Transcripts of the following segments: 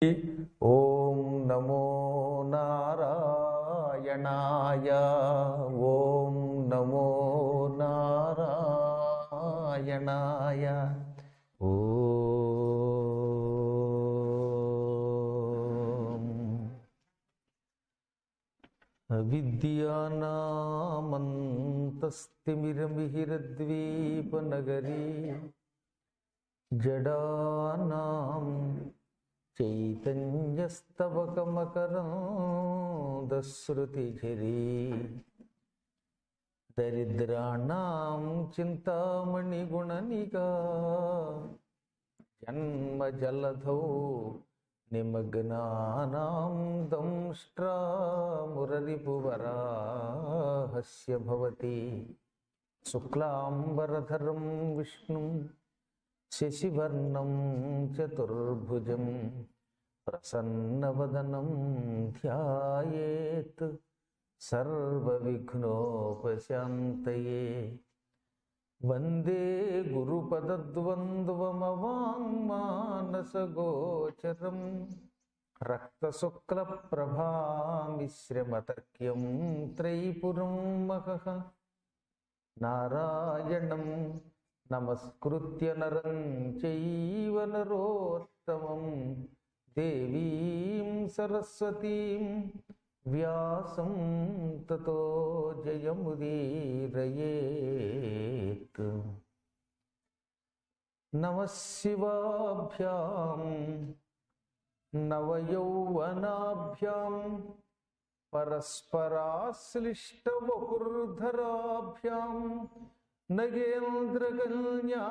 ఓం నమో నారాయణాయ ఓం నమో నారాయణాయ ఓం అవిద్యానామంతస్తిమిరమిహిరద్వీపనగరీ జడానాం చైతన్యస్తవకమకరందశ్రుతిఝరీ దరిద్రాణాం చింతామణిగుణనిగా జన్మజలధౌ నిమగ్నానాం దంష్ట్రామురరిపువరాహస్య భవతి శుక్లాంబరధరం విష్ణుం శశివర్ణం చతుర్భుజం ప్రసన్నవదనం ధ్యాయేత్ సర్వవిఘ్నోపశాంతయే వందే గురుపదద్వంద్వమవాङ्మానసగోచరం రక్తశుక్లప్రభామిశ్రమతర్క్యం త్రైపురం మహః నారాయణం నమస్కృత్య నరం చైవ నరోత్తమం దేవీం సరస్వతీం వ్యాసం తతో జయముదీరయేత్ నమ శివాభ్యాం నవయౌవనాభ్యాం పరస్పరాశ్లిష్టవపుర్ధరాభ్యాం నగేంద్రకన్యా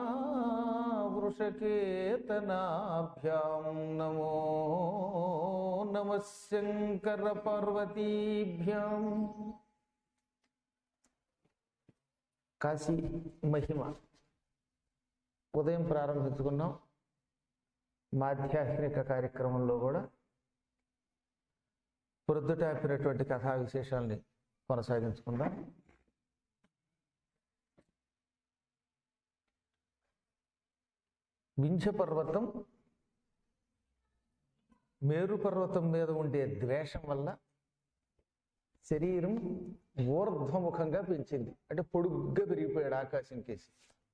వృషకేతనాభ్యాం నమో నమ శంకర పార్వతీభ్యాం కాశీ మహిమ ఉదయం ప్రారంభించుకున్నాం మాధ్యాత్మిక కార్యక్రమంలో కూడా ప్రొద్దుటాపినటువంటి కథా విశేషాల్ని కొనసాగించుకుందాం వింఛ పర్వతం మేరు పర్వతం మీద ఉండే ద్వేషం వల్ల శరీరం ఊర్ధ్వముఖంగా పెంచింది అంటే పొడుగ్గా పెరిగిపోయాడు ఆకాశం కేసి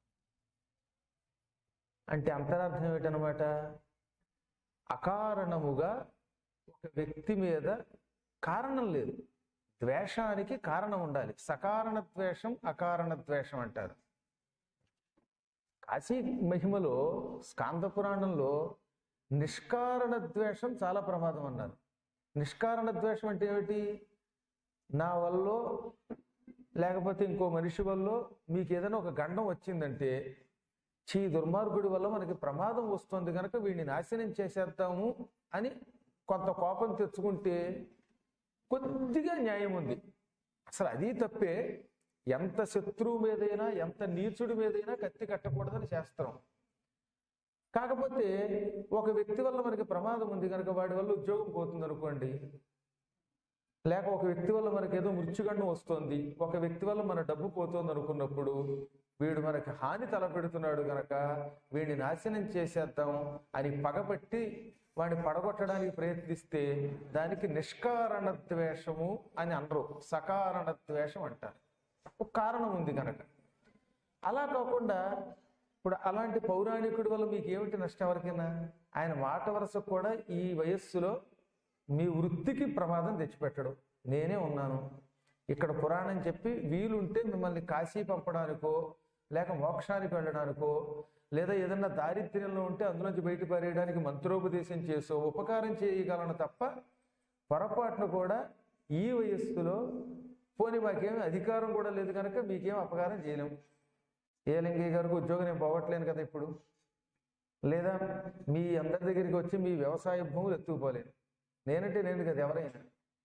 అంటే అంతరార్థం ఏమిటనమాట అకారణముగా ఒక వ్యక్తి మీద కారణం లేదు ద్వేషానికి కారణం ఉండాలి సకారణ ద్వేషం అకారణ ద్వేషం అంటారు కాశీ మహిమలో స్కాంద పురాణంలో నిష్కారణ ద్వేషం చాలా ప్రమాదం అన్నారు నిష్కారణ ద్వేషం అంటే ఏమిటి నా వల్ల లేకపోతే ఇంకో మనిషి వల్ల మీకు ఏదైనా ఒక గండం వచ్చిందంటే చీ దుర్మార్గుడి వల్ల మనకి ప్రమాదం వస్తుంది కనుక వీడిని నాశనం చేసేద్దాము అని కొంత కోపం తెచ్చుకుంటే కొద్దిగా న్యాయం ఉంది అసలు అది తప్పే ఎంత శత్రువు మీదైనా ఎంత నీచుడి మీదైనా కత్తి కట్టకూడదని శాస్త్రం కాకపోతే ఒక వ్యక్తి వల్ల మనకి ప్రమాదం ఉంది కనుక వాడి వల్ల ఉద్యోగం పోతుంది అనుకోండి లేక ఒక వ్యక్తి వల్ల మనకి ఏదో మృత్యుగండం వస్తుంది ఒక వ్యక్తి వల్ల మన డబ్బు పోతుంది అనుకున్నప్పుడు వీడు మనకి హాని తలపెడుతున్నాడు గనక వీడిని నాశనం చేసేద్దాం అని పగబట్టి వాడిని పడగొట్టడానికి ప్రయత్నిస్తే దానికి నిష్కారణ ద్వేషము అని అనరు సకారణ ద్వేషం అంటారు ఒక కారణం ఉంది కనుక అలా కాకుండా ఇప్పుడు అలాంటి పౌరాణికుడి వల్ల మీకు ఏమిటి నష్టం ఎవరికైనా ఆయన మాట వరుసకు కూడా ఈ వయస్సులో మీ వృత్తికి ప్రమాదం తెచ్చిపెట్టడు నేనే ఉన్నాను ఇక్కడ పురాణం చెప్పి వీలుంటే మిమ్మల్ని కాశీ పంపడానికో లేక మోక్షానికి వెళ్ళడానికో లేదా ఏదన్నా దారిద్ర్యంలో ఉంటే అందులోంచి బయట పారేయడానికి మంత్రోపదేశం చేసో ఉపకారం చేయగలను తప్ప పొరపాటున కూడా ఈ వయస్సులో పోనీ మాకేం అధికారం కూడా లేదు కనుక మీకేం అపకారం చేయలేము ఏలింగయ్య గారికి ఉద్యోగం నేను పోవట్లేను కదా ఇప్పుడు లేదా మీ అందరి దగ్గరికి వచ్చి మీ వ్యవసాయ భూములు ఎత్తుకుపోలేను నేనంటే నేను కదా ఎవరైనా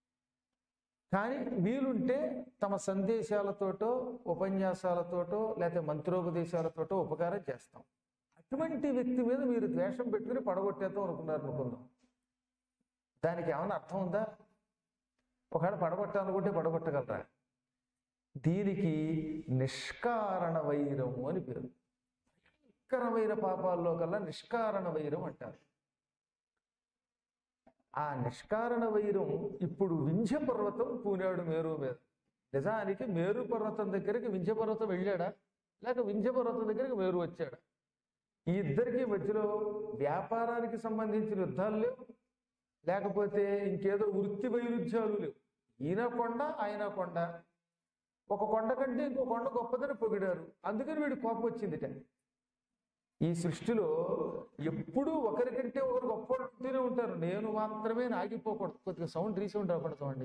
కానీ వీలుంటే తమ సందేశాలతోటో ఉపన్యాసాలతోటో లేకపోతే మంత్రోపదేశాలతోటో ఉపకారం చేస్తాం అటువంటి వ్యక్తి మీద మీరు ద్వేషం పెట్టుకుని పడగొట్టేద్దాం అనుకున్నారు అనుకుందాం దానికి ఏమైనా అర్థం ఉందా ఒకవేళ పడగొట్టాలనుకుంటే పడగొట్టగలరా దీనికి నిష్కారణ వైరము అని పేరు భయంకరమైన పాపాల్లో కల్లా నిష్కారణ వైరం అంటారు ఆ నిష్కారణ వైరం ఇప్పుడు వింధ్య పర్వతం పూనాడు మేరు మీద నిజానికి మేరు పర్వతం దగ్గరికి వింధ్య పర్వతం వెళ్ళాడా లేక వింధ్య పర్వతం దగ్గరికి మేరు వచ్చాడా ఈ ఇద్దరికి మధ్యలో వ్యాపారానికి సంబంధించిన యుద్ధాలు లేవు లేకపోతే ఇంకేదో వృత్తి వైరుధ్యాలు లేవు ఈయన కొండ ఆయన కొండ ఒక కొండ కంటే ఇంకో కొండ గొప్పదని పొగిడారు అందుకని వీడి కోపం వచ్చిందిట ఈ సృష్టిలో ఎప్పుడూ ఒకరికంటే ఒకరు గొప్ప ఉంటూనే ఉంటారు నేను మాత్రమే ఆగిపోకూడదు కొద్దిగా సౌండ్ రీసౌండ్ అవ్వకూడదు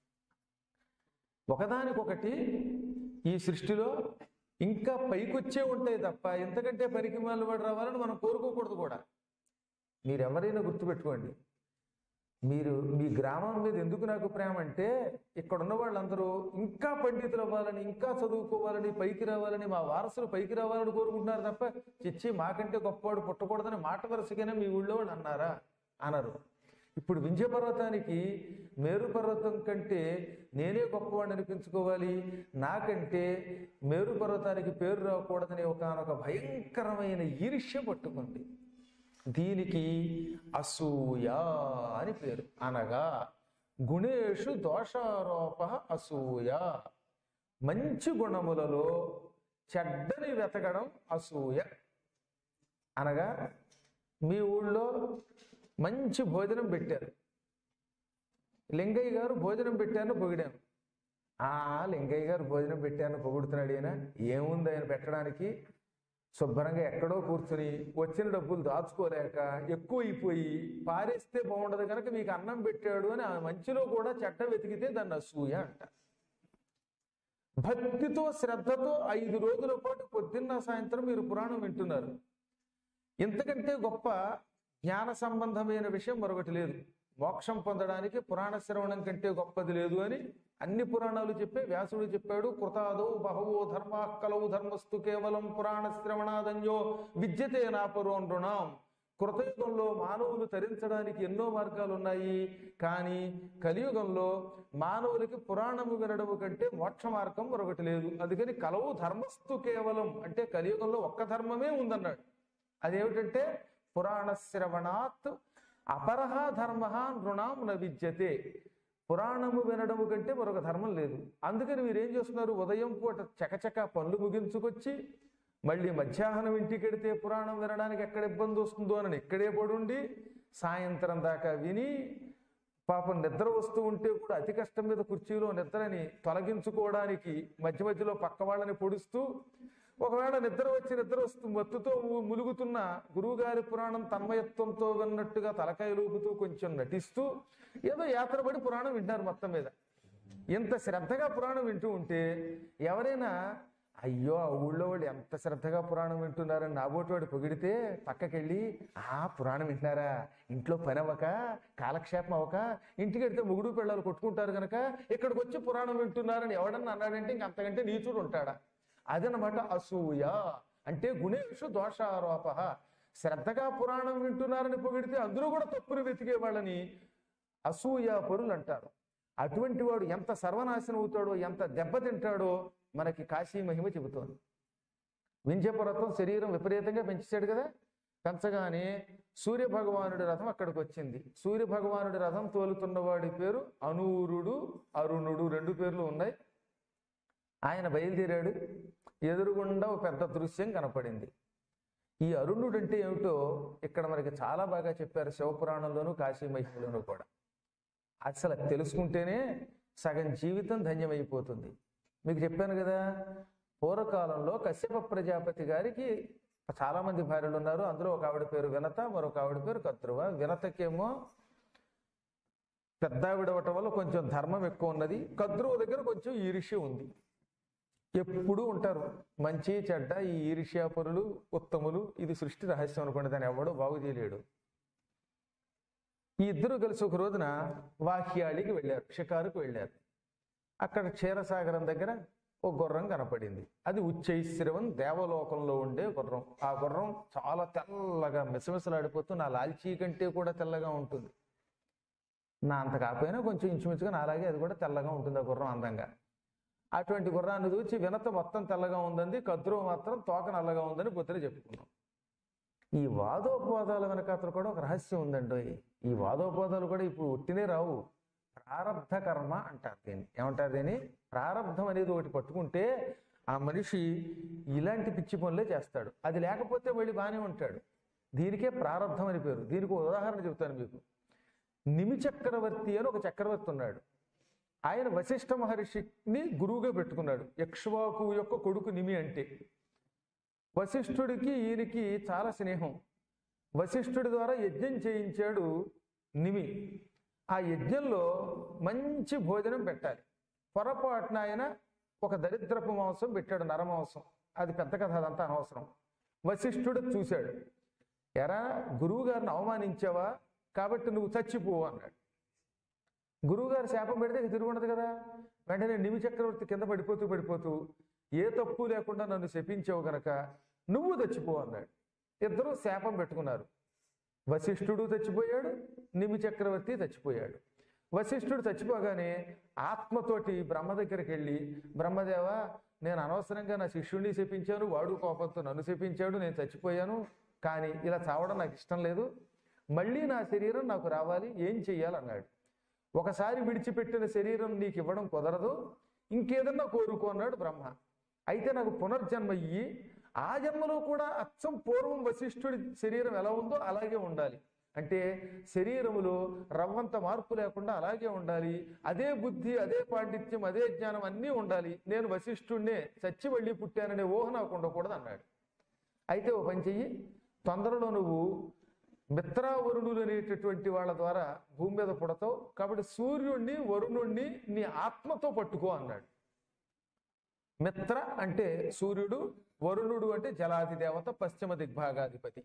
ఒకదానికొకటి ఈ సృష్టిలో ఇంకా పైకొచ్చే ఉంటాయి తప్ప ఎంతకంటే పరికిమాలు పడి రావాలని మనం కోరుకోకూడదు కూడా మీరు ఎవరైనా గుర్తుపెట్టుకోండి మీరు మీ గ్రామం మీద ఎందుకు నాకు ప్రేమ అంటే ఇక్కడ ఉన్న వాళ్ళందరూ ఇంకా పండితులు అవ్వాలని ఇంకా చదువుకోవాలని పైకి రావాలని మా వారసులు పైకి రావాలని కోరుకుంటున్నారు తప్ప చిచ్చి మాకంటే గొప్పవాడు పుట్టకూడదని మాట వరుసగానే మీ ఊళ్ళో వాళ్ళు అన్నారా అనరు ఇప్పుడు వింధ్య పర్వతానికి మేరు పర్వతం కంటే నేనే గొప్పవాడిని అనిపించుకోవాలి నాకంటే మేరు పర్వతానికి పేరు రాకూడదని ఒకనొక భయంకరమైన ఈర్ష్య పట్టుకుంది దీనికి అసూయ అని పేరు అనగా గుణేషు దోషారోప అసూయ మంచి గుణములలో చెడ్డని వెతకడం అసూయ అనగా మీ ఊళ్ళో మంచి భోజనం పెట్టారు లింగయ్య గారు భోజనం పెట్టాను పొగిడాను ఆ లింగయ్య గారు భోజనం పెట్టాను పొగుడుతున్నాడు ఈయన ఏముంది ఆయన పెట్టడానికి శుభ్రంగా ఎక్కడో కూర్చుని వచ్చిన డబ్బులు దాచుకోలేక ఎక్కువ అయిపోయి పారేస్తే బాగుండదు కనుక మీకు అన్నం పెట్టాడు అని ఆ మంచిలో కూడా చెట్ట వెతికితే దాన్ని అసూయ అంట భక్తితో శ్రద్ధతో ఐదు రోజుల పాటు పొద్దున్న సాయంత్రం మీరు పురాణం వింటున్నారు ఇంతకంటే గొప్ప జ్ఞాన సంబంధమైన విషయం మరొకటి లేదు మోక్షం పొందడానికి పురాణ శ్రవణం కంటే గొప్పది లేదు అని అన్ని పురాణాలు చెప్పే వ్యాసుడు చెప్పాడు కృతాదో బహవో ధర్మా కలవు ధర్మస్తు కేవలం పురాణ శ్రవణాదన్యో విద్యతే నాపరో నృణాం కృతయుగంలో మానవులు తరించడానికి ఎన్నో మార్గాలు ఉన్నాయి కానీ కలియుగంలో మానవులకి పురాణము వినడము కంటే మోక్ష మార్గం మరొకటి లేదు అందుకని కలవు ధర్మస్తు కేవలం అంటే కలియుగంలో ఒక్క ధర్మమే ఉందన్నాడు అదేమిటంటే పురాణ శ్రవణాత్ అపరహ ధర్మ నృణాం న విద్యతే పురాణము వినడము కంటే మరొక ధర్మం లేదు అందుకని మీరు ఏం చేస్తున్నారు ఉదయం పూట చకచక పనులు ముగించుకొచ్చి మళ్ళీ మధ్యాహ్నం ఇంటికి వెడితే పురాణం వినడానికి ఎక్కడ ఇబ్బంది వస్తుందో అని ఇక్కడే పడుండి సాయంత్రం దాకా విని పాపం నిద్ర వస్తూ ఉంటే కూడా అతి కష్టం మీద కుర్చీలో నిద్రని తొలగించుకోవడానికి మధ్య మధ్యలో పక్క వాళ్ళని పొడుస్తూ ఒకవేళ నిద్ర వచ్చి నిద్ర వస్తూ మత్తుతో ము- ములుగుతున్న గురువుగారి పురాణం తన్మయత్వంతో విన్నట్టుగా తలకాయ లూపుతూ కొంచెం నటిస్తూ ఏదో యాత్రపడి పురాణం వింటారు మొత్తం మీద ఇంత శ్రద్ధగా పురాణం వింటూ ఉంటే ఎవరైనా అయ్యో ఆ ఊళ్ళో వాళ్ళు ఎంత శ్రద్ధగా పురాణం వింటున్నారని నాబోటి వాడు పొగిడితే పక్కకెళ్ళి ఆ పురాణం వింటున్నారా ఇంట్లో పని అవ్వక కాలక్షేపం అవ్వక ఇంటికి వెళ్తే ముగుడు పిల్లలు కొట్టుకుంటారు కనుక ఇక్కడికి వచ్చి పురాణం వింటున్నారని ఎవడన్నా అన్నాడంటే ఇంక అంతకంటే నీచుడు ఉంటాడా అదనమాట అసూయ అంటే గుణేషు దోషారోప శ్రద్ధగా పురాణం వింటున్నారని పొగిడితే అందులో కూడా తప్పులు వెతికే వాళ్ళని అసూయ పరులు అంటారు అటువంటి వాడు ఎంత సర్వనాశనం అవుతాడో ఎంత దెబ్బతింటాడో మనకి కాశీ మహిమ చెబుతోంది వింధ్యపర్వతం శరీరం విపరీతంగా పెంచాడు కదా పెంచగానే సూర్య భగవానుడి రథం అక్కడికి వచ్చింది సూర్య భగవానుడి రథం తోలుతున్నవాడి పేరు అనూరుడు అరుణుడు రెండు పేర్లు ఉన్నాయి ఆయన బయలుదేరాడు ఎదురుగుండా ఒక పెద్ద దృశ్యం కనపడింది ఈ అరుణుడు అంటే ఏమిటో ఇక్కడ మనకి చాలా బాగా చెప్పారు శివపురాణంలోను కాశీ మహిమలోను కూడా అసలు అది తెలుసుకుంటేనే సగం జీవితం ధన్యమైపోతుంది మీకు చెప్పాను కదా పూర్వకాలంలో కశ్యప ప్రజాపతి గారికి చాలా మంది భార్యలు ఉన్నారు అందులో ఒక ఆవిడ పేరు వినత మరొక ఆవిడ పేరు కత్రువ వినతకేమో పెద్ద ఆవిడ అవటం వల్ల కొంచెం ధర్మం ఎక్కువ ఉన్నది కద్రువ దగ్గర కొంచెం ఈర్ష్య ఉంది ఎప్పుడూ ఉంటారు మంచి చెడ్డ ఈ ఈర్ష్యాపరులు ఉత్తములు ఇది సృష్టి రహస్యం అనుకోండి దాన్ని ఎవడో బాగు చేయలేడు ఈ ఇద్దరు కలిసి ఒక రోజున వాహ్యాళికి వెళ్ళారు షికారుకు వెళ్ళారు అక్కడ క్షీరసాగరం దగ్గర ఒక గుర్రం కనపడింది అది ఉచ్చైశ్రవం దేవలోకంలో ఉండే గుర్రం ఆ గుర్రం చాలా తెల్లగా మిసమిసలాడిపోతూ నా లాల్చీ కంటే కూడా తెల్లగా ఉంటుంది నా అంత కాకపోయినా కొంచెం ఇంచుమించుగా నాలాగే అది కూడా తెల్లగా ఉంటుంది ఆ గుర్రం అందంగా అటువంటి గుర్రాన్ని చూచి వినత మొత్తం తెల్లగా ఉందండి కద్రువ మాత్రం తోక నల్లగా ఉందని బొత్తిరి చెప్పుకున్నాం ఈ వాదోపవాదాల వెనకాతలు కూడా ఒక రహస్యం ఉందండి ఈ వాదోపవాదాలు కూడా ఇప్పుడు ఉట్టినే రావు ప్రారంధ కర్మ అంటారు దీన్ని ఏమంటారు దీన్ని ప్రారంధం అనేది ఒకటి పట్టుకుంటే ఆ మనిషి ఇలాంటి పిచ్చి పనులే చేస్తాడు అది లేకపోతే మళ్ళీ బాగానే ఉంటాడు దీనికే ప్రారంధం అని పేరు దీనికి ఒక ఉదాహరణ చెబుతాను మీకు నిమి చక్రవర్తి అని ఒక చక్రవర్తి ఉన్నాడు ఆయన వశిష్ఠ మహర్షిని గురువుగా పెట్టుకున్నాడు యక్ష్వాకు యొక్క కొడుకు నిమి అంటే వశిష్ఠుడికి ఈయనకి చాలా స్నేహం వశిష్ఠుడి ద్వారా యజ్ఞం చేయించాడు నిమి ఆ యజ్ఞంలో మంచి భోజనం పెట్టాలి పొరపాటున ఆయన ఒక దరిద్రపు మాంసం పెట్టాడు నరమాంసం అది పెద్ద కథ అదంతా అనవసరం వశిష్ఠుడు చూశాడు ఎరా గురువు గారిని అవమానించావా కాబట్టి నువ్వు చచ్చిపోవు అన్నాడు గురువుగారు శాపం పెడితే ఇక తిరుగుండదు కదా వెంటనే నిమి చక్రవర్తి కింద పడిపోతూ పడిపోతూ ఏ తప్పు లేకుండా నన్ను శపించావు గనక నువ్వు చచ్చిపో అన్నాడు ఇద్దరూ శాపం పెట్టుకున్నారు వశిష్ఠుడు చచ్చిపోయాడు నిమి చక్రవర్తి చచ్చిపోయాడు వశిష్ఠుడు చచ్చిపోగానే ఆత్మతోటి బ్రహ్మ దగ్గరికి వెళ్ళి బ్రహ్మదేవ నేను అనవసరంగా నా శిష్యుడిని శపించాను వాడు కోపంతో నన్ను శపించాడు నేను చచ్చిపోయాను కానీ ఇలా చావడం నాకు ఇష్టం లేదు మళ్ళీ నా శరీరం నాకు రావాలి ఏం చెయ్యాలన్నాడు ఒకసారి విడిచిపెట్టిన శరీరం నీకు ఇవ్వడం కుదరదు ఇంకేదన్నా కోరుకో అన్నాడు బ్రహ్మ అయితే నాకు పునర్జన్మ ఇయ్యి ఆ జన్మలో కూడా అచ్చం పూర్వం వశిష్ఠుడి శరీరం ఎలా ఉందో అలాగే ఉండాలి అంటే శరీరములో రవ్వంత మార్పు లేకుండా అలాగే ఉండాలి అదే బుద్ధి అదే పాండిత్యం అదే జ్ఞానం అన్నీ ఉండాలి నేను వశిష్ఠుడినే చచ్చి వెళ్ళి పుట్టాననే ఊహ నాకు ఉండకూడదు అన్నాడు అయితే ఓ పని చెయ్యి తొందరలో నువ్వు మిత్రావరుణులు అనేటటువంటి వాళ్ళ ద్వారా భూమి మీద పుడతావు కాబట్టి సూర్యుణ్ణి వరుణుణ్ణి నీ ఆత్మతో పట్టుకో అన్నాడు మిత్ర అంటే సూర్యుడు వరుణుడు అంటే జలాది దేవత పశ్చిమ దిగ్భాగాధిపతి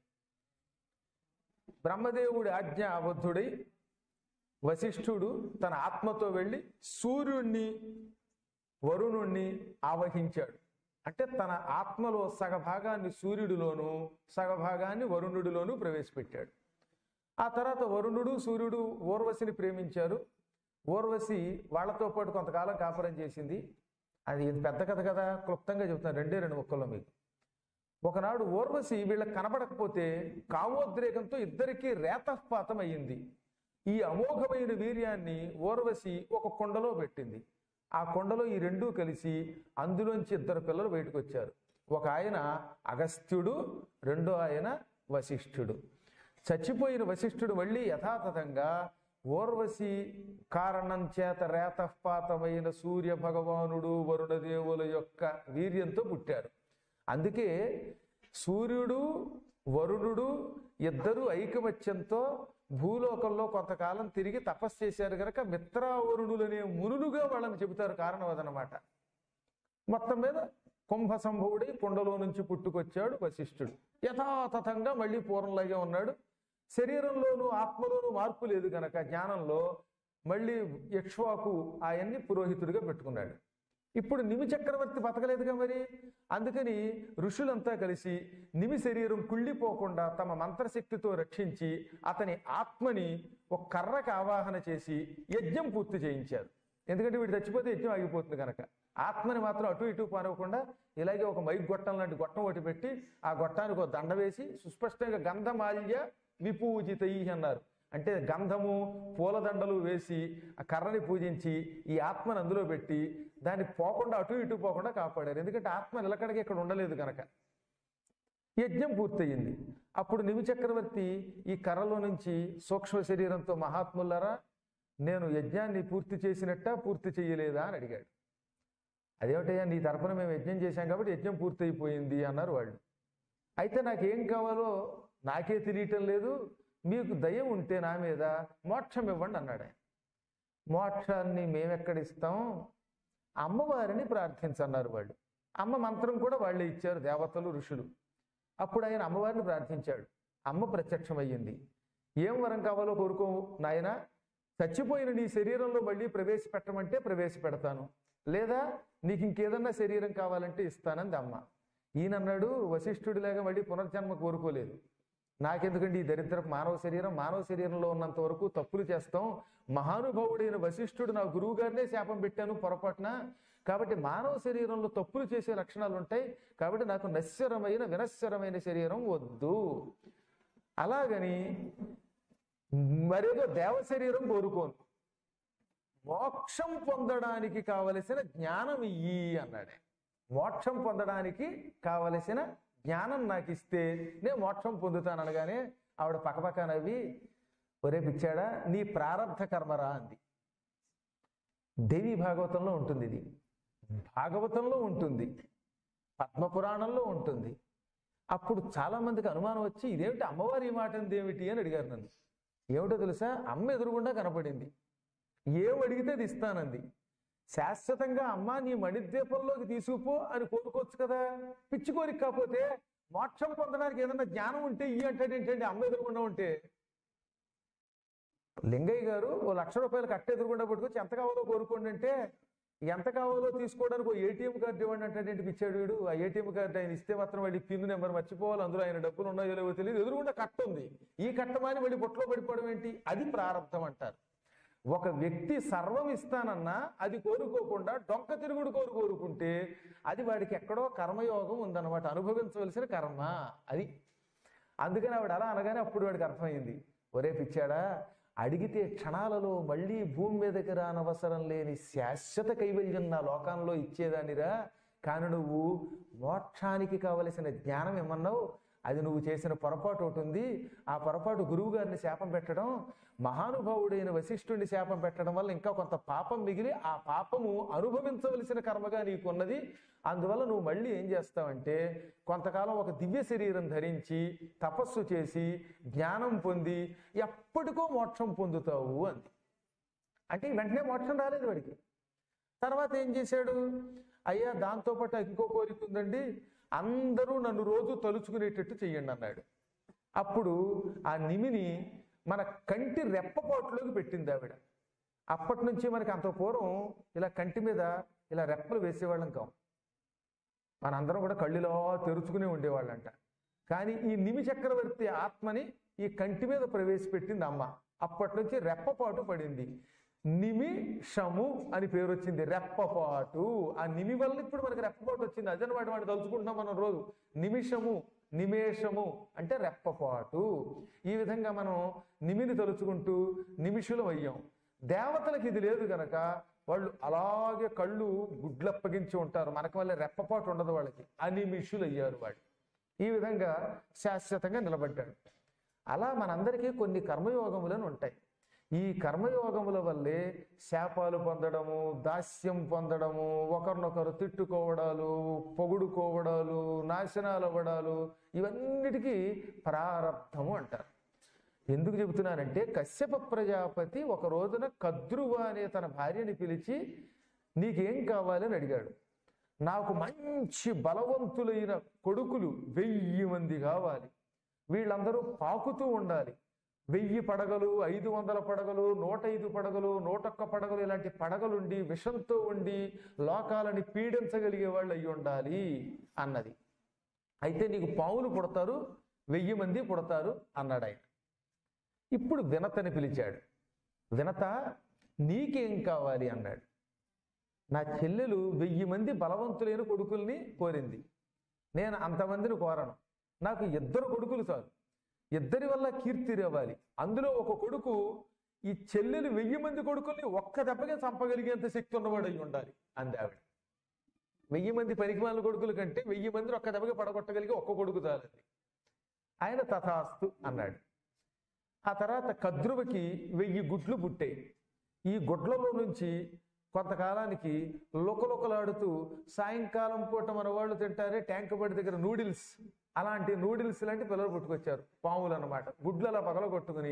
బ్రహ్మదేవుడి ఆజ్ఞ అబద్ధుడై వశిష్ఠుడు తన ఆత్మతో వెళ్ళి సూర్యుణ్ణి వరుణుణ్ణి ఆవహించాడు అంటే తన ఆత్మలో సగభాగాన్ని సూర్యుడిలోను సగభాగాన్ని వరుణుడిలోను ప్రవేశపెట్టాడు ఆ తర్వాత వరుణుడు సూర్యుడు ఊర్వశిని ప్రేమించారు ఊర్వశి వాళ్ళతో పాటు కొంతకాలం కాపురం చేసింది అది ఇది పెద్ద కథ కదా క్లుప్తంగా చెబుతాను రెండే రెండు ముక్కల్లో మీకు ఒకనాడు ఊర్వశి వీళ్ళకి కనబడకపోతే కామోద్రేకంతో ఇద్దరికీ రేతపాతం అయ్యింది ఈ అమోఘమైన వీర్యాన్ని ఊర్వశి ఒక కుండలో పెట్టింది ఆ కొండలో ఈ రెండూ కలిసి అందులోంచి ఇద్దరు పిల్లలు బయటకు వచ్చారు ఒక ఆయన అగస్త్యుడు రెండో ఆయన వశిష్ఠుడు చచ్చిపోయిన వశిష్ఠుడు మళ్ళీ యథాతథంగా ఊర్వశి కారణం చేత రేతపాతమైన సూర్య భగవానుడు వరుణదేవుల యొక్క వీర్యంతో పుట్టారు అందుకే సూర్యుడు వరుణుడు ఇద్దరు ఐకమత్యంతో భూలోకంలో కొంతకాలం తిరిగి తపస్సు చేశారు కనుక మిత్రావరుణులనే మునులుగా వాళ్ళని చెబుతారు కారణం అదనమాట మొత్తం మీద కుంభ సంభవుడై కుండలో నుంచి పుట్టుకొచ్చాడు వశిష్ఠుడు యథాతథంగా మళ్ళీ పూర్వంలాగే ఉన్నాడు శరీరంలోనూ ఆత్మలోనూ మార్పు లేదు గనక జ్ఞానంలో మళ్ళీ యక్ష్వాకు ఆయన్ని పురోహితుడిగా పెట్టుకున్నాడు ఇప్పుడు నిమి చక్రవర్తి బతకలేదుగా మరి అందుకని ఋషులంతా కలిసి నిమి శరీరం కుళ్ళిపోకుండా తమ మంత్రశక్తితో రక్షించి అతని ఆత్మని ఒక కర్రకి ఆవాహన చేసి యజ్ఞం పూర్తి చేయించారు ఎందుకంటే వీడు చచ్చిపోతే యజ్ఞం ఆగిపోతుంది కనుక ఆత్మని మాత్రం అటు ఇటు పారవకుండా ఇలాగే ఒక మైక్ గొట్టం లాంటి గొట్టం ఒకటి పెట్టి ఆ గొట్టానికి ఒక దండ వేసి సుస్పష్టంగా గంధమాల్య విపూజితై అన్నారు అంటే గంధము పూలదండలు వేసి ఆ కర్రని పూజించి ఈ ఆత్మను అందులో పెట్టి దాన్ని పోకుండా అటు ఇటు పోకుండా కాపాడారు ఎందుకంటే ఆత్మ నిలకడగా ఇక్కడ ఉండలేదు కనుక యజ్ఞం పూర్తయింది అప్పుడు నిమి చక్రవర్తి ఈ కర్రలో నుంచి సూక్ష్మ శరీరంతో మహాత్ములరా నేను యజ్ఞాన్ని పూర్తి చేసినట్ట పూర్తి చేయలేదా అని అడిగాడు అదేమిటయ్యా నీ తరపున మేము యజ్ఞం చేశాం కాబట్టి యజ్ఞం పూర్తయిపోయింది అన్నారు వాళ్ళు అయితే నాకేం కావాలో నాకే తెలియటం లేదు మీకు దయ ఉంటే నా మీద మోక్షం ఇవ్వండి అన్నాడు ఆయన మోక్షాన్ని మేమెక్కడిస్తాం అమ్మవారిని ప్రార్థించన్నారు వాళ్ళు అమ్మ మంత్రం కూడా వాళ్ళే ఇచ్చారు దేవతలు ఋషులు అప్పుడు ఆయన అమ్మవారిని ప్రార్థించాడు అమ్మ ప్రత్యక్షమయ్యింది ఏం వరం కావాలో కోరుకో నాయన చచ్చిపోయిన నీ శరీరంలో మళ్ళీ ప్రవేశపెట్టమంటే ప్రవేశపెడతాను లేదా నీకు ఇంకేదన్నా శరీరం కావాలంటే ఇస్తానంది అమ్మ ఈయనన్నాడు వశిష్ఠుడిలాగా మళ్ళీ పునర్జన్మ కోరుకోలేదు నాకెందుకండి ఈ దరిద్రపు మానవ శరీరం మానవ శరీరంలో ఉన్నంత వరకు తప్పులు చేస్తాం మహానుభావుడైన వశిష్ఠుడు నా గురువు గారినే శాపం పెట్టాను పొరపాటున కాబట్టి మానవ శరీరంలో తప్పులు చేసే లక్షణాలు ఉంటాయి కాబట్టి నాకు నశ్వరమైన వినశ్వరమైన శరీరం వద్దు అలాగని మరేదో దేవ శరీరం కోరుకోను మోక్షం పొందడానికి కావలసిన జ్ఞానం ఇయ్యి అన్నాడే మోక్షం పొందడానికి కావలసిన జ్ఞానం నాకు ఇస్తే నేను మోక్షం పొందుతాను అనగానే ఆవిడ పక్కపక్క నవ్వి ఒరే పిచ్చాడా నీ ప్రారంధ కర్మరా అంది దేవి భాగవతంలో ఉంటుంది ఇది భాగవతంలో ఉంటుంది పద్మపురాణంలో ఉంటుంది అప్పుడు చాలా మందికి అనుమానం వచ్చి ఇదేమిటి అమ్మవారి ఈ మాట అంది ఏమిటి అని అడిగారు నన్ను ఏమిటో తెలుసా అమ్మ ఎదురుగుండా కనపడింది ఏం అడిగితే అది ఇస్తానంది శాశ్వతంగా అమ్మ నీ మణిద్వీపంలోకి తీసుకుపో అని కోరుకోవచ్చు కదా పిచ్చి కోరిక కాకపోతే మోక్షం పొందడానికి ఏదైనా జ్ఞానం ఉంటే ఈ అంటే ఏంటంటే అమ్మ ఎదురుగుండా ఉంటే లింగయ్య గారు ఓ లక్ష రూపాయలు కట్ట ఎదురుగుండా పట్టుకొచ్చి ఎంత కావాలో కోరుకోండి అంటే ఎంత కావాలో తీసుకోవడానికి ఓ ఏటీఎం కార్డు ఇవ్వండి అంటే పిచ్చాడు వీడు ఆ ఏటీఎం కార్డు ఆయన ఇస్తే మాత్రం వాడి పిన్ నెంబర్ మర్చిపోవాలి అందులో ఆయన డబ్బులు ఉన్నాయో లేవో తెలియదు ఎదురుగుండా కట్ట ఉంది ఈ కట్టమాని మళ్ళీ బొట్లో పడిపోవడం ఏంటి అది ప్రారంభం అంటారు ఒక వ్యక్తి సర్వం ఇస్తానన్నా అది కోరుకోకుండా డొంక తిరుగుడు కోరు కోరుకుంటే అది వాడికి ఎక్కడో కర్మయోగం ఉందన్నమాట అనుభవించవలసిన కర్మ అది అందుకని ఆవిడ అలా అనగానే అప్పుడు వాడికి అర్థమైంది ఒరే పిచ్చాడా అడిగితే క్షణాలలో మళ్ళీ భూమి మీదకి రానవసరం లేని శాశ్వత కైవల్యం నా లోకంలో ఇచ్చేదానిరా కానీ నువ్వు మోక్షానికి కావలసిన జ్ఞానం ఏమన్నావు అది నువ్వు చేసిన పొరపాటు ఒకటి ఉంది ఆ పొరపాటు గురువు గారిని శాపం పెట్టడం మహానుభావుడైన వశిష్ఠుడిని శాపం పెట్టడం వల్ల ఇంకా కొంత పాపం మిగిలి ఆ పాపము అనుభవించవలసిన కర్మగా నీకున్నది అందువల్ల నువ్వు మళ్ళీ ఏం చేస్తావంటే కొంతకాలం ఒక దివ్య శరీరం ధరించి తపస్సు చేసి జ్ఞానం పొంది ఎప్పటికో మోక్షం పొందుతావు అంది అంటే వెంటనే మోక్షం రాలేదు వాడికి తర్వాత ఏం చేశాడు అయ్యా దాంతోపాటు ఇంకో కోరిక ఉందండి అందరూ నన్ను రోజు తలుచుకునేటట్టు చెయ్యండి అన్నాడు అప్పుడు ఆ నిమిని మన కంటి రెప్పపాటులోకి పెట్టింది ఆవిడ అప్పటి నుంచి మనకి అంత పూర్వం ఇలా కంటి మీద ఇలా రెప్పలు వేసేవాళ్ళం కాం మనందరం కూడా కళ్ళులో తెరుచుకునే ఉండేవాళ్ళంట కానీ ఈ నిమి చక్రవర్తి ఆత్మని ఈ కంటి మీద ప్రవేశపెట్టింది అమ్మ అప్పటి నుంచి రెప్పపాటు పడింది నిమిషము అని పేరు వచ్చింది రెప్పపాటు ఆ నిమి వల్ల ఇప్పుడు మనకి రెప్పపాటు వచ్చింది అదనమాట వాడు తలుచుకుంటున్నాం మనం రోజు నిమిషము నిమేషము అంటే రెప్పపాటు ఈ విధంగా మనం నిమిని తలుచుకుంటూ నిమిషులం అయ్యాం దేవతలకు ఇది లేదు గనక వాళ్ళు అలాగే కళ్ళు గుడ్లప్పగించి ఉంటారు మనకు వల్ల రెప్పపాటు ఉండదు వాళ్ళకి అనిమిషులు అయ్యారు వాళ్ళు ఈ విధంగా శాశ్వతంగా నిలబడ్డాడు అలా మనందరికీ కొన్ని కర్మయోగములను ఉంటాయి ఈ కర్మయోగముల వల్లే శాపాలు పొందడము దాస్యం పొందడము ఒకరినొకరు తిట్టుకోవడాలు పొగుడుకోవడాలు నాశనాలు అవ్వడాలు ఇవన్నిటికీ ప్రారంధము అంటారు ఎందుకు చెబుతున్నానంటే కశ్యప ప్రజాపతి ఒక రోజున కద్రువ అనే తన భార్యని పిలిచి నీకేం కావాలని అడిగాడు నాకు మంచి బలవంతులైన కొడుకులు వెయ్యి మంది కావాలి వీళ్ళందరూ పాకుతూ ఉండాలి వెయ్యి పడగలు ఐదు వందల పడగలు నూట ఐదు పడగలు నూటొక్క పడగలు ఇలాంటి పడగలుండి విషంతో ఉండి లోకాలని పీడించగలిగే వాళ్ళు అయి ఉండాలి అన్నది అయితే నీకు పావులు పుడతారు వెయ్యి మంది పుడతారు అన్నాడు ఆయన ఇప్పుడు వినతని పిలిచాడు వినత నీకేం కావాలి అన్నాడు నా చెల్లెలు వెయ్యి మంది బలవంతులైన కొడుకుల్ని కోరింది నేను అంతమందిని కోరను నాకు ఇద్దరు కొడుకులు చాలు ఇద్దరి వల్ల కీర్తి రావాలి అందులో ఒక కొడుకు ఈ చెల్లెలు వెయ్యి మంది కొడుకుల్ని ఒక్క దెబ్బగా చంపగలిగేంత శక్తి ఉన్నవాడు అయి ఉండాలి అంది ఆవిడ వెయ్యి మంది పరిమాల కొడుకుల కంటే వెయ్యి మంది ఒక్క దెబ్బగా పడగొట్టగలిగి ఒక్క కొడుకు చాలండి ఆయన తథాస్తు అన్నాడు ఆ తర్వాత కద్రువకి వెయ్యి గుడ్లు పుట్టాయి ఈ గుడ్లలో నుంచి కొంతకాలానికి లుకలుకలాడుతూ సాయంకాలం పూట మన వాళ్ళు తింటారే ట్యాంక్ బడి దగ్గర నూడిల్స్ అలాంటి నూడిల్స్ లాంటి పిల్లలు పుట్టుకొచ్చారు పాములు అన్నమాట గుడ్లు అలా పగల కొట్టుకుని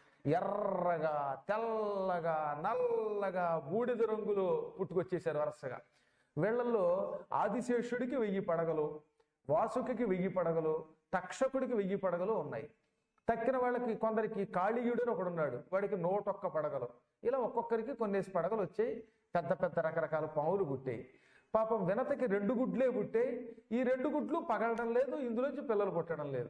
ఎర్రగా తెల్లగా నల్లగా బూడిద రంగులో పుట్టుకొచ్చేసారు వరుసగా వీళ్ళల్లో ఆదిశేషుడికి వెయ్యి పడగలు వాసుకి వెయ్యి పడగలు తక్షకుడికి వెయ్యి పడగలు ఉన్నాయి తక్కిన వాళ్ళకి కొందరికి కాళీయుడు అని ఒకడున్నాడు వాడికి నూటొక్క పడగలు ఇలా ఒక్కొక్కరికి కొన్నేసి పడగలు వచ్చాయి పెద్ద పెద్ద రకరకాల పాములు పుట్టాయి పాపం వినతకి రెండు గుడ్లే పుట్టాయి ఈ రెండు గుడ్లు పగలడం లేదు ఇందులోంచి పిల్లలు పుట్టడం లేదు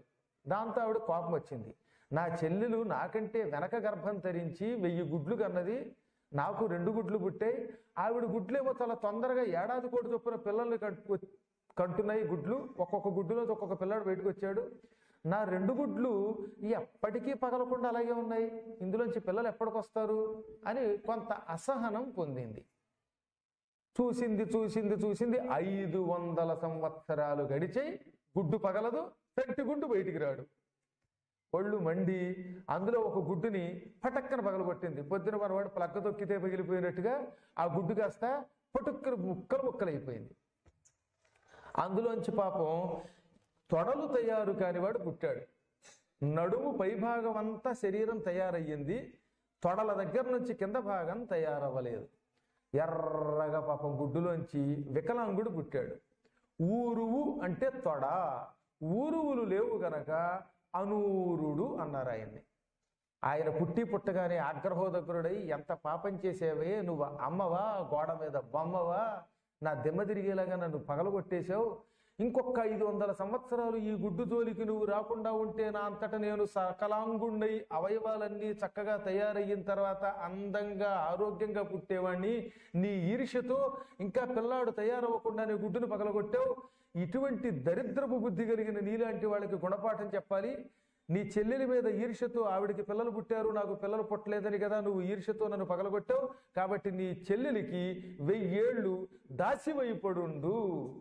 దాంతో ఆవిడ కోపం వచ్చింది నా చెల్లెలు నాకంటే వెనక గర్భం ధరించి వెయ్యి గుడ్లు కన్నది నాకు రెండు గుడ్లు పుట్టాయి ఆవిడ గుడ్లేమో చాలా తొందరగా ఏడాది కోటి చొప్పున పిల్లల్ని కట్టు కంటున్నాయి గుడ్లు ఒక్కొక్క గుడ్డులో ఒక్కొక్క పిల్లాడు బయటకు వచ్చాడు నా రెండు గుడ్లు ఎప్పటికీ పగలకుండా అలాగే ఉన్నాయి ఇందులోంచి పిల్లలు ఎప్పటికొస్తారు అని కొంత అసహనం పొందింది చూసింది చూసింది చూసింది ఐదు వందల సంవత్సరాలు గడిచాయి గుడ్డు పగలదు పెట్టి గుడ్డు బయటికి రాడు ఒళ్ళు మండి అందులో ఒక గుడ్డుని పటక్కన పగలగొట్టింది పొద్దున మనవాడు ప్లక్క తొక్కితే పగిలిపోయినట్టుగా ఆ గుడ్డు కాస్త పటుక్కన ముక్కలు ముక్కలైపోయింది అందులోంచి పాపం తొడలు తయారు కానివాడు పుట్టాడు నడుము పైభాగం అంతా శరీరం తయారయ్యింది తొడల దగ్గర నుంచి కింద భాగం తయారవ్వలేదు ఎర్రగా పాపం గుడ్డులోంచి వికలాంగుడు పుట్టాడు ఊరువు అంటే తొడ ఊరువులు లేవు గనక అనూరుడు అన్నారు ఆయన్ని ఆయన పుట్టి పుట్టగానే ఆగ్రహోదగ్రుడై ఎంత పాపం చేసేవే నువ్వు అమ్మవా గోడ మీద బొమ్మవా నా దిమ్మ తిరిగేలాగా నన్ను పగలగొట్టేశావు ఇంకొక ఐదు వందల సంవత్సరాలు ఈ గుడ్డు జోలికి నువ్వు రాకుండా ఉంటే నా అంతట నేను సకలాంగుండై అవయవాలన్నీ చక్కగా తయారయ్యిన తర్వాత అందంగా ఆరోగ్యంగా పుట్టేవాణ్ణి నీ ఈర్ష్యతో ఇంకా పిల్లాడు తయారవ్వకుండా నీ గుడ్డును పగలగొట్టావు ఇటువంటి దరిద్రపు బుద్ధి కలిగిన నీలాంటి వాళ్ళకి గుణపాఠం చెప్పాలి నీ చెల్లెలి మీద ఈర్ష్యతో ఆవిడికి పిల్లలు పుట్టారు నాకు పిల్లలు పుట్టలేదని కదా నువ్వు ఈర్ష్యతో నన్ను పగలగొట్టావు కాబట్టి నీ చెల్లెలికి వెయ్యేళ్ళు దాసివైపడుండు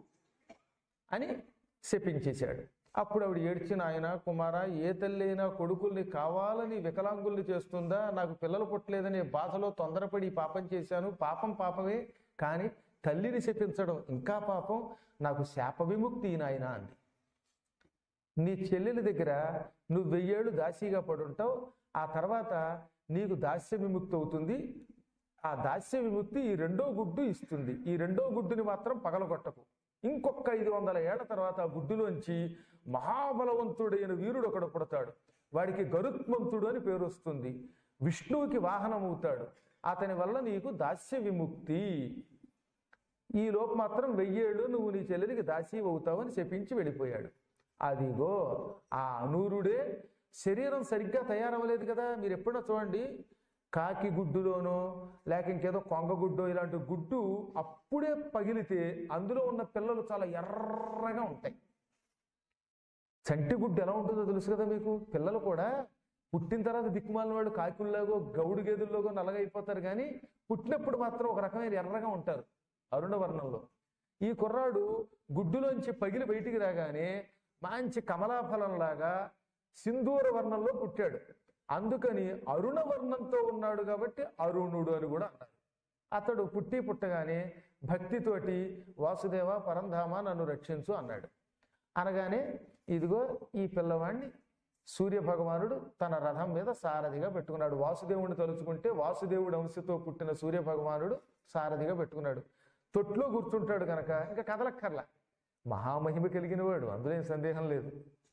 అని శపించేశాడు అప్పుడు ఆవిడ ఏడ్చిన ఆయన కుమార ఏ తల్లి అయినా కొడుకుల్ని కావాలని వికలాంగుల్ని చేస్తుందా నాకు పిల్లలు పుట్టలేదనే బాధలో తొందరపడి ఈ పాపం చేశాను పాపం పాపమే కానీ తల్లిని శపించడం ఇంకా పాపం నాకు శాప విముక్తి నాయన అంది నీ చెల్లెలి దగ్గర నువ్వు వెయ్యేళ్ళు దాసీగా పడుంటావు ఆ తర్వాత నీకు దాస్య విముక్తి అవుతుంది ఆ దాస్య విముక్తి ఈ రెండో గుడ్డు ఇస్తుంది ఈ రెండో గుడ్డుని మాత్రం పగలగొట్టకు ఇంకొక ఐదు వందల ఏళ్ల తర్వాత ఆ గుడ్డులోంచి మహాబలవంతుడైన వీరుడు ఒకడు పుడతాడు వాడికి గరుత్మంతుడు అని పేరు వస్తుంది విష్ణువుకి వాహనం అవుతాడు అతని వల్ల నీకు దాస్య విముక్తి ఈ లోపు మాత్రం వెయ్యేళ్ళు నువ్వు నీ చెల్లెలికి దాసీ అవుతావని చెప్పించి వెళ్ళిపోయాడు అదిగో ఆ అనూరుడే శరీరం సరిగ్గా తయారవ్వలేదు కదా మీరు ఎప్పుడో చూడండి కాకి గుడ్డులోనో లేక ఇంకేదో కొంగ గుడ్డో ఇలాంటి గుడ్డు అప్పుడే పగిలితే అందులో ఉన్న పిల్లలు చాలా ఎర్రగా ఉంటాయి చంటి గుడ్డు ఎలా ఉంటుందో తెలుసు కదా మీకు పిల్లలు కూడా పుట్టిన తర్వాత దిక్కుమాలిన వాళ్ళు కాకుల్లాగో గౌడు గేదుల్లోగో నల్లగా అయిపోతారు కానీ పుట్టినప్పుడు మాత్రం ఒక రకమైన ఎర్రగా ఉంటారు అరుణ వర్ణంలో ఈ కుర్రాడు గుడ్డులోంచి పగిలి బయటికి రాగానే మంచి కమలాఫలంలాగా సింధూర వర్ణంలో పుట్టాడు అందుకని అరుణ వర్ణంతో ఉన్నాడు కాబట్టి అరుణుడు అని కూడా అన్నారు అతడు పుట్టి పుట్టగానే భక్తితోటి వాసుదేవ పరంధామ నన్ను రక్షించు అన్నాడు అనగానే ఇదిగో ఈ పిల్లవాడిని సూర్య భగవానుడు తన రథం మీద సారథిగా పెట్టుకున్నాడు వాసుదేవుడిని తలుచుకుంటే వాసుదేవుడి అంశతో పుట్టిన సూర్య భగవానుడు సారథిగా పెట్టుకున్నాడు తొట్లో కూర్చుంటాడు కనుక ఇంకా కదలక్కర్లా మహామహిమ కలిగిన వాడు అందులో ఏం సందేహం లేదు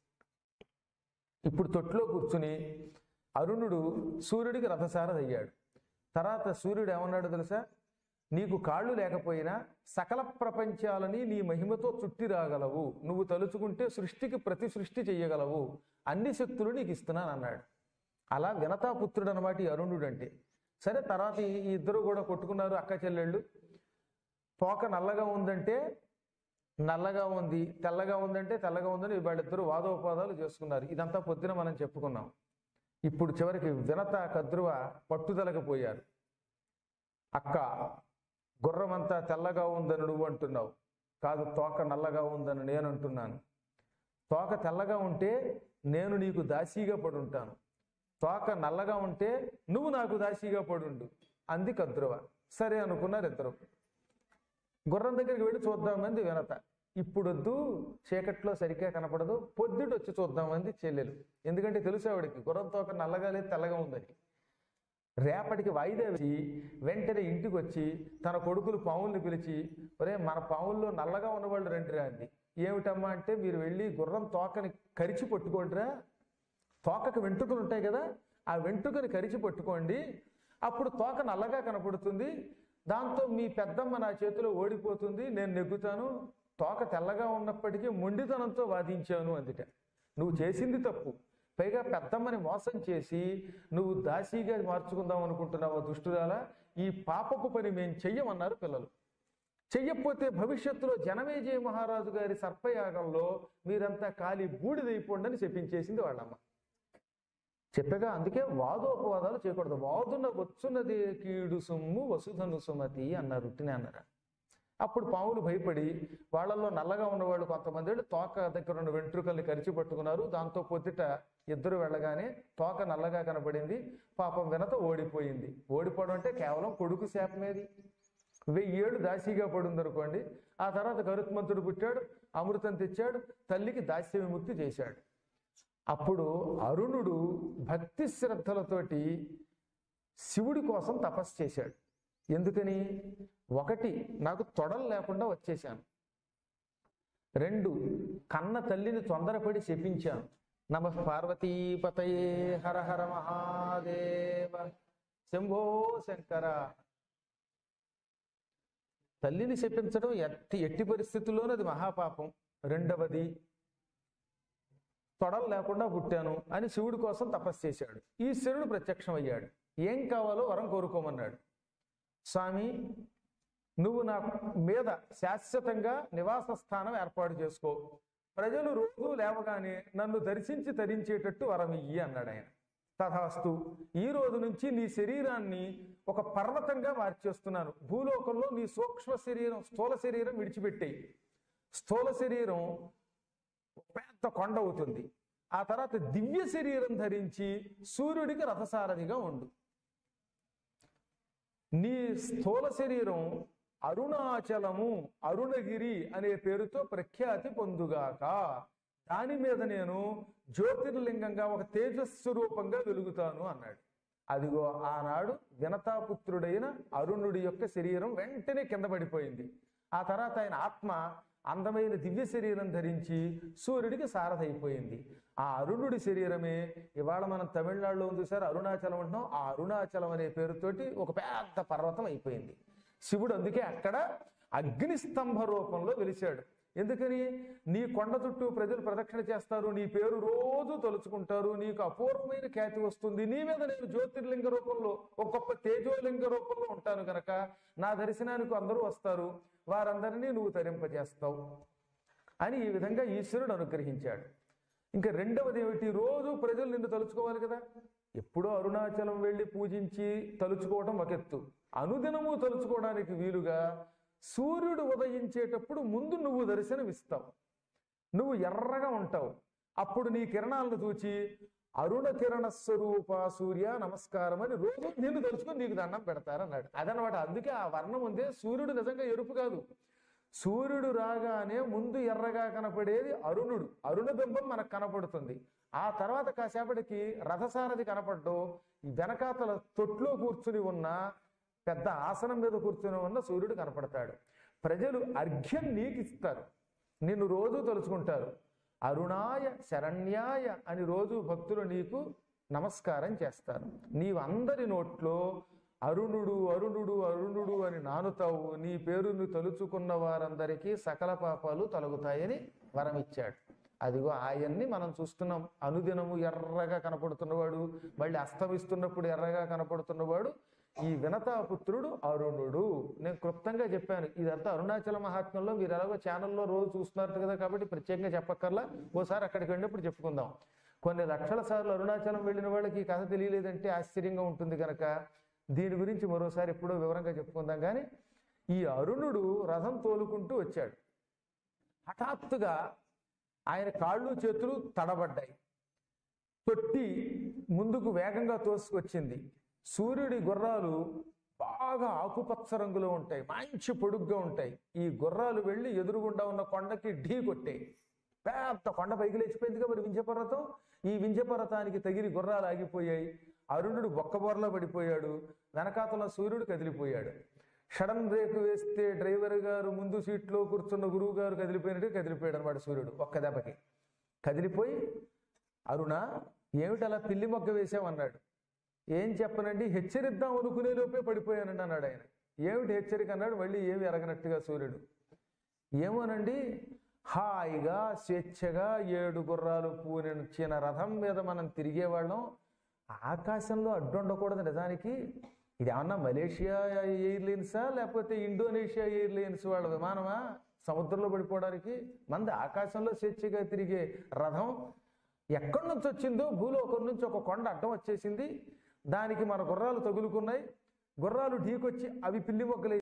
ఇప్పుడు తొట్లో కూర్చుని అరుణుడు సూర్యుడికి రథసారథి అయ్యాడు తర్వాత సూర్యుడు ఏమన్నాడు తెలుసా నీకు కాళ్ళు లేకపోయినా సకల ప్రపంచాలని నీ మహిమతో చుట్టి రాగలవు నువ్వు తలుచుకుంటే సృష్టికి ప్రతి సృష్టి చెయ్యగలవు అన్ని శక్తులు నీకు ఇస్తున్నాను అన్నాడు అలా వినతాపుత్రుడు అనమాట ఈ అరుణుడు అంటే సరే తర్వాత ఈ ఈ ఇద్దరు కూడా కొట్టుకున్నారు అక్క చెల్లెళ్ళు పోక నల్లగా ఉందంటే నల్లగా ఉంది తెల్లగా ఉందంటే తెల్లగా ఉందని వాళ్ళిద్దరూ వాదోపాదాలు చేసుకున్నారు ఇదంతా పొద్దున మనం చెప్పుకున్నాం ఇప్పుడు చివరికి వినత కద్రువ పట్టుదలకు పోయారు అక్క గుర్రమంతా తెల్లగా ఉందని నువ్వు అంటున్నావు కాదు తోక నల్లగా ఉందని నేను అంటున్నాను తోక తెల్లగా ఉంటే నేను నీకు దాసీగా పడుంటాను తోక నల్లగా ఉంటే నువ్వు నాకు దాసీగా పడుండు అంది కద్రువ సరే అనుకున్నారు ఇద్దరు గుర్రం దగ్గరికి వెళ్ళి చూద్దామంది వినత ఇప్పుడొద్దు చీకట్లో సరిగ్గా కనపడదు పొద్దుట వచ్చి చూద్దామంది చెల్లెలు ఎందుకంటే తెలుసు ఆవిడకి గుర్రం తోక నల్లగా లేదు తెల్లగా ఉందని రేపటికి వాయిదా వేసి వెంటనే ఇంటికి వచ్చి తన కొడుకులు పావుల్ని పిలిచి ఒరే మన పావుల్లో నల్లగా ఉన్నవాళ్ళు రండి అంది ఏమిటమ్మా అంటే మీరు వెళ్ళి గుర్రం తోకని కరిచి పట్టుకోండిరా తోకకు వెంట్రుకలు ఉంటాయి కదా ఆ వెంట్రుకని కరిచి పట్టుకోండి అప్పుడు తోక నల్లగా కనపడుతుంది దాంతో మీ పెద్దమ్మ నా చేతిలో ఓడిపోతుంది నేను నెగ్గుతాను తోక తెల్లగా ఉన్నప్పటికీ మొండితనంతో వాదించాను అందుట నువ్వు చేసింది తప్పు పైగా పెద్దమ్మని మోసం చేసి నువ్వు దాసీగా మార్చుకుందాం అనుకుంటున్నావు దుష్టురాలా ఈ పాపపు పని మేము చెయ్యమన్నారు పిల్లలు చెయ్యకపోతే భవిష్యత్తులో జనమేజయ మహారాజు గారి సర్పయాగంలో మీరంతా కాలి బూడిదైపోండి అని చెప్పించేసింది వాళ్ళమ్మ చెప్పగా అందుకే వాదోపవాదాలు చేయకూడదు వాదున వచ్చున్నదే కీడు సొమ్ము వసుధను సుమతి అన్నారు ఉట్టినే అన్నారు అప్పుడు పాములు భయపడి వాళ్ళల్లో నల్లగా ఉన్నవాళ్ళు కొంతమంది వెళ్ళి తోక దగ్గర ఉన్న వెంట్రుకల్ని కరిచి పట్టుకున్నారు దాంతో పొద్దుట ఇద్దరు వెళ్ళగానే తోక నల్లగా కనబడింది పాపం వినత ఓడిపోయింది ఓడిపోవడం అంటే కేవలం కొడుకు శాపమేది వెయ్యేళ్ళు దాసీగా పడింది అనుకోండి ఆ తర్వాత గరుత్మంతుడు పుట్టాడు అమృతం తెచ్చాడు తల్లికి దాస్య విముక్తి చేశాడు అప్పుడు అరుణుడు భక్తి శ్రద్ధలతోటి శివుడి కోసం తపస్సు చేశాడు ఎందుకని ఒకటి నాకు తొడలు లేకుండా వచ్చేశాను రెండు కన్న తల్లిని తొందరపడి శపించాను నమ పార్వతీపతయే హర హర మహాదేవ శంభో శంకర తల్లిని శపించడం ఎట్టి ఎట్టి పరిస్థితుల్లోనూ అది మహాపాపం రెండవది తొడలు లేకుండా పుట్టాను అని శివుడి కోసం తపస్సు చేశాడు ఈశ్వరుడు ప్రత్యక్షమయ్యాడు ఏం కావాలో వరం కోరుకోమన్నాడు స్వామి నువ్వు నా మీద శాశ్వతంగా నివాస స్థానం ఏర్పాటు చేసుకో ప్రజలు రోజు లేవగానే నన్ను దర్శించి తరించేటట్టు వరం ఇయ్యి అన్నాడు ఆయన తథాస్తు ఈ రోజు నుంచి నీ శరీరాన్ని ఒక పర్వతంగా మార్చేస్తున్నాను భూలోకంలో నీ సూక్ష్మ శరీరం స్థూల శరీరం విడిచిపెట్టేయి స్థూల శరీరం పెద్ద కొండ అవుతుంది ఆ తర్వాత దివ్య శరీరం ధరించి సూర్యుడికి రథసారథిగా ఉండు నీ స్థూల శరీరం అరుణాచలము అరుణగిరి అనే పేరుతో ప్రఖ్యాతి పొందుగాక దాని మీద నేను జ్యోతిర్లింగంగా ఒక తేజస్వరూపంగా వెలుగుతాను అన్నాడు అదిగో ఆనాడు వినతాపుత్రుడైన అరుణుడి యొక్క శరీరం వెంటనే కింద పడిపోయింది ఆ తర్వాత ఆయన ఆత్మ అందమైన దివ్య శరీరం ధరించి సూర్యుడికి సారథైపోయింది ఆ అరుణుడి శరీరమే ఇవాళ మనం తమిళనాడులో ఉంది సార్ అరుణాచలం అంటున్నాం ఆ అరుణాచలం అనే పేరుతోటి ఒక పెద్ద పర్వతం అయిపోయింది శివుడు అందుకే అక్కడ అగ్నిస్తంభ రూపంలో వెలిశాడు ఎందుకని నీ కొండ చుట్టూ ప్రజలు ప్రదక్షిణ చేస్తారు నీ పేరు రోజు తలుచుకుంటారు నీకు అపూర్వమైన ఖ్యాతి వస్తుంది నీ మీద నేను జ్యోతిర్లింగ రూపంలో ఒక గొప్ప తేజోలింగ రూపంలో ఉంటాను కనుక నా దర్శనానికి అందరూ వస్తారు వారందరినీ నువ్వు తరింపజేస్తావు అని ఈ విధంగా ఈశ్వరుడు అనుగ్రహించాడు ఇంకా రెండవది ఏమిటి రోజు ప్రజలు నిన్ను తలుచుకోవాలి కదా ఎప్పుడో అరుణాచలం వెళ్ళి పూజించి తలుచుకోవడం ఒక ఎత్తు అనుదినము తలుచుకోవడానికి వీలుగా సూర్యుడు ఉదయించేటప్పుడు ముందు నువ్వు దర్శనమిస్తావు నువ్వు ఎర్రగా ఉంటావు అప్పుడు నీ కిరణాలను చూచి అరుణ కిరణ స్వరూప సూర్య నమస్కారం అని రోజు నిన్ను తలుచుకొని నీకు దండం పెడతారన్నాడు అదనమాట అందుకే ఆ వర్ణం ఉందే సూర్యుడు నిజంగా ఎరుపు కాదు సూర్యుడు రాగానే ముందు ఎర్రగా కనపడేది అరుణుడు అరుణ బింబం మనకు కనపడుతుంది ఆ తర్వాత కాసేపటికి రథసారథి కనపడ్డం వెనకాతల తొట్లో కూర్చుని ఉన్న పెద్ద ఆసనం మీద కూర్చుని ఉన్న సూర్యుడు కనపడతాడు ప్రజలు అర్ఘ్యం నీకు ఇస్తారు నిన్ను రోజు తలుచుకుంటారు అరుణాయ శరణ్యాయ అని రోజు భక్తులు నీకు నమస్కారం చేస్తారు నీవు అందరి నోట్లో అరుణుడు అరుణుడు అరుణుడు అని నానుతావు నీ పేరును తలుచుకున్న వారందరికీ సకల పాపాలు తొలగుతాయని వరమిచ్చాడు అదిగో ఆయన్ని మనం చూస్తున్నాం అనుదినము ఎర్రగా కనపడుతున్నవాడు మళ్ళీ అస్తమిస్తున్నప్పుడు ఎర్రగా కనపడుతున్నవాడు ఈ వినతాపుత్రుడు అరుణుడు నేను క్లుప్తంగా చెప్పాను ఇదంతా అరుణాచల మహాత్మ్యంలో మీరు ఎలాగో ఛానల్లో రోజు చూస్తున్నారు కదా కాబట్టి ప్రత్యేకంగా చెప్పక్కర్లా ఓసారి అక్కడికి వెళ్ళినప్పుడు చెప్పుకుందాం కొన్ని లక్షల సార్లు అరుణాచలం వెళ్ళిన వాళ్ళకి ఈ కథ తెలియలేదంటే ఆశ్చర్యంగా ఉంటుంది కనుక దీని గురించి మరోసారి ఎప్పుడో వివరంగా చెప్పుకుందాం కానీ ఈ అరుణుడు రథం తోలుకుంటూ వచ్చాడు హఠాత్తుగా ఆయన కాళ్ళు చేతులు తడబడ్డాయి తొట్టి ముందుకు వేగంగా తోసుకొచ్చింది సూర్యుడి గుర్రాలు బాగా ఆకుపచ్చ రంగులో ఉంటాయి మంచి పొడుగ్గా ఉంటాయి ఈ గుర్రాలు వెళ్ళి ఎదురుగుండా ఉన్న కొండకి ఢీ కొట్టాయి పెద్ద కొండ పైకి లేచిపోయిందిగా మరి వింధ్యపర్వతం ఈ వింధ్యపర్వతానికి తగిలి గుర్రాలు ఆగిపోయాయి అరుణుడు బొక్కబొరలో పడిపోయాడు వెనకాతల సూర్యుడు కదిలిపోయాడు షడన్ బ్రేక్ వేస్తే డ్రైవర్ గారు ముందు సీట్లో కూర్చున్న గురువు గారు కదిలిపోయినట్టు కదిలిపోయాడు అనమాట సూర్యుడు ఒక్క దెబ్బకి కదిలిపోయి అరుణ ఏమిటి అలా పిల్లి మొగ్గ వేసామన్నాడు ఏం చెప్పనండి హెచ్చరిద్దాం అనుకునే లోపే పడిపోయానండి అన్నాడు ఆయన ఏమిటి హెచ్చరిక అన్నాడు మళ్ళీ ఏమి ఎరగనట్టుగా సూర్యుడు ఏమోనండి హాయిగా స్వేచ్ఛగా ఏడు గుర్రాలు పూనించిన రథం మీద మనం తిరిగేవాళ్ళం ఆకాశంలో అడ్డు ఉండకూడదు నిజానికి ఇది ఏమన్నా మలేషియా ఎయిర్లైన్సా లేకపోతే ఇండోనేషియా ఎయిర్లైన్స్ వాళ్ళ విమానమా సముద్రంలో పడిపోవడానికి మంది ఆకాశంలో స్వేచ్ఛగా తిరిగే రథం ఎక్కడి నుంచి వచ్చిందో భూలోకం నుంచి ఒక కొండ అడ్డం వచ్చేసింది దానికి మన గుర్రాలు తగులుకున్నాయి గుర్రాలు ఢీకొచ్చి అవి పిల్లి మొగ్గలు